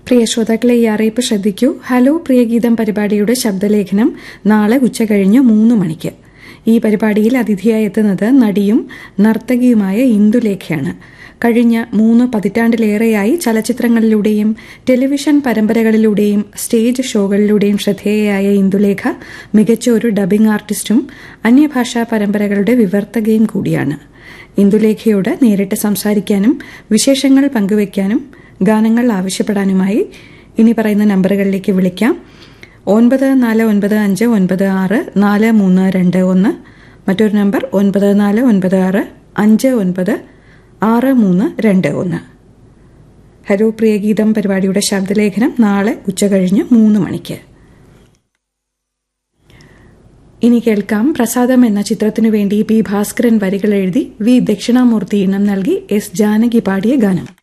പ്രിയ ശ്രോതാക്കളെ ഈ അറിയിപ്പ് ശ്രദ്ധിക്കൂ ഹലോ പ്രിയഗീതം പരിപാടിയുടെ ശബ്ദലേഖനം നാളെ ഉച്ചകഴിഞ്ഞ് മൂന്ന് മണിക്ക് ഈ പരിപാടിയിൽ അതിഥിയായി എത്തുന്നത് നടിയും നർത്തകിയുമായ ഇന്ദുലേഖയാണ് കഴിഞ്ഞ മൂന്ന് പതിറ്റാണ്ടിലേറെയായി ചലച്ചിത്രങ്ങളിലൂടെയും ടെലിവിഷൻ പരമ്പരകളിലൂടെയും സ്റ്റേജ് ഷോകളിലൂടെയും ശ്രദ്ധേയയായ ഇന്ദുലേഖ മികച്ച ഒരു ഡബിംഗ് ആർട്ടിസ്റ്റും അന്യഭാഷാ പരമ്പരകളുടെ വിവർത്തകയും കൂടിയാണ് ഇന്ദുലേഖയോട് നേരിട്ട് സംസാരിക്കാനും വിശേഷങ്ങൾ പങ്കുവയ്ക്കാനും ഗാനങ്ങൾ ആവശ്യപ്പെടാനുമായി ഇനി പറയുന്ന നമ്പറുകളിലേക്ക് വിളിക്കാം ഒൻപത് നാല് ഒൻപത് അഞ്ച് ഒൻപത് ആറ് നാല് മൂന്ന് രണ്ട് ഒന്ന് മറ്റൊരു നമ്പർ ഒൻപത് നാല് ഒൻപത് ആറ് അഞ്ച് ഒൻപത് ആറ് മൂന്ന് രണ്ട് ഒന്ന് ഹലോ പ്രിയഗീതം പരിപാടിയുടെ ശബ്ദലേഖനം നാളെ ഉച്ചകഴിഞ്ഞ് മൂന്ന് മണിക്ക് ഇനി കേൾക്കാം പ്രസാദം എന്ന ചിത്രത്തിനു വേണ്ടി പി ഭാസ്കരൻ വരികൾ എഴുതി വി ദക്ഷിണാമൂർത്തി ഇണം നൽകി എസ് ജാനകി പാടിയ ഗാനം